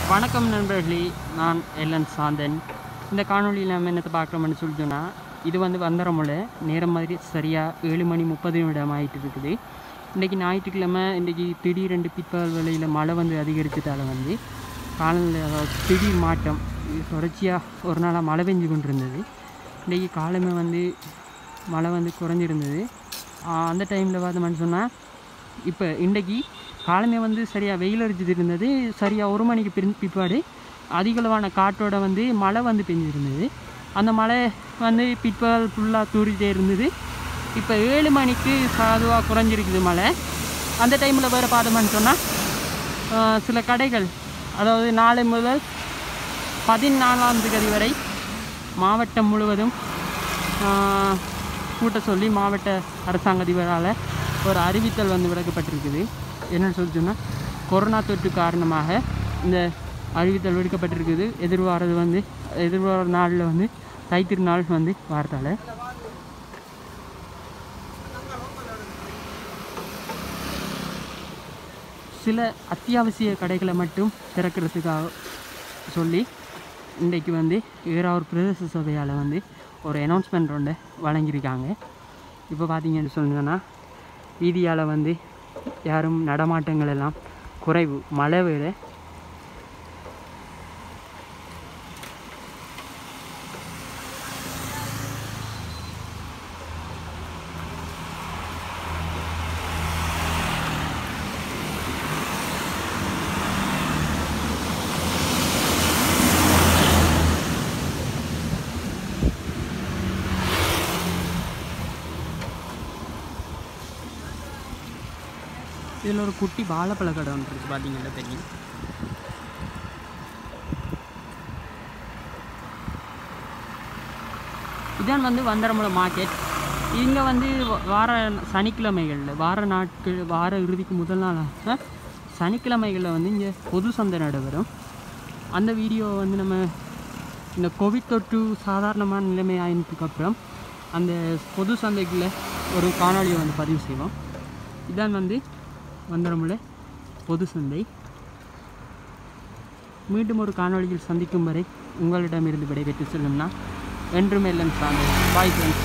வணக்கம் நண்பர்களே நான் எல்லன் சாந்தன் இந்த காணொளியில் நம்ம என்னத்தை பார்க்குறோம்னு சொல்லி சொன்னால் இது வந்து வந்தரமுல நேரம் மாதிரி சரியாக ஏழு மணி முப்பது நிமிடம் ஆகிட்டு இருக்குது இன்றைக்கி ஞாயிற்றுக்கிழமை இன்றைக்கி திடீரெண்டு பிற்பகல் வேளையில் மழை வந்து அதிகரித்ததால் வந்து காலநிலை அதாவது திடீர் மாற்றம் இது தொடர்ச்சியாக ஒரு நாளாக மழை பெஞ்சு கொண்டு இருந்தது இன்றைக்கி காலமே வந்து மழை வந்து குறைஞ்சிருந்தது ஆஹ் அந்த டைமில் பார்த்தோம்னு சொன்னால் இப்போ இன்றைக்கி காலமே வந்து சரியாக வெயில் அடிச்சுட்டு இருந்தது சரியாக ஒரு மணிக்கு பின் பிற்பாடு அதிகளவான காற்றோட வந்து மழை வந்து பெஞ்சிருந்தது அந்த மழை வந்து பிற்பகல் ஃபுல்லாக தூரிட்டே இருந்தது இப்போ ஏழு மணிக்கு சாதுவாக குறைஞ்சிருக்குது மழை அந்த டைமில் வேறு பார்த்தோம்னு சொன்னால் சில கடைகள் அதாவது நாளை முதல் பதினாலாம் தேதி வரை மாவட்டம் முழுவதும் ஆஹ், கூட்ட சொல்லி மாவட்ட அரசாங்க அதிபரால் ஒரு அறிவித்தல் வந்து விடுக்கப்பட்டிருக்குது என்னன்னு சொல்லி சொன்னால் கொரோனா தொற்று காரணமாக இந்த அறிவித்தல் விடுக்கப்பட்டிருக்குது எதிர்வாரது வந்து எதிர்வார நாளில் வந்து தைத்திருநாள் வந்து வார்த்தால சில அத்தியாவசிய கடைகளை மட்டும் திறக்கிறதுக்காக சொல்லி இன்றைக்கு வந்து ஏறாவூர் பிரதேச சபையால் வந்து ஒரு அனௌன்ஸ்மெண்ட் ஒன்று வழங்கியிருக்காங்க இப்போ பார்த்தீங்கன்னு சொன்னீங்கன்னா வீதியால் வந்து யாரும் நடமாட்டங்கள் எல்லாம் குறைவு மழை வேறு இதில் ஒரு குட்டி வாழைப்பழ கடை ஒன்று இருக்குது பார்த்தீங்கன்னா தெரியும் இதான் வந்து வந்தரமுல மார்க்கெட் இங்கே வந்து வ- வார சனிக்கிழமைகளில் வார நாட்கள் வார இறுதிக்கு முதல் நாளாக சனிக்கிழமைகளில் வந்து இங்கே பொது சந்தை நடைபெறும் அந்த வீடியோ வந்து நம்ம இந்த கோவிட் தொற்று சாதாரணமான நிலைமை ஆயினதுக்கப்புறம் அந்த பொது சந்தைக்குள்ள ஒரு காணொளியை வந்து பதிவு செய்வோம் இதான் வந்து வந்தரமுல பொது சந்தை மீண்டும் ஒரு காணொளியில் சந்திக்கும் வரை உங்களிடமிருந்து விடைபெற்று செல்லும்னா என்றும் எல்லாம் சார்ந்த பாய் ஃப்ரெண்ட்ஸ்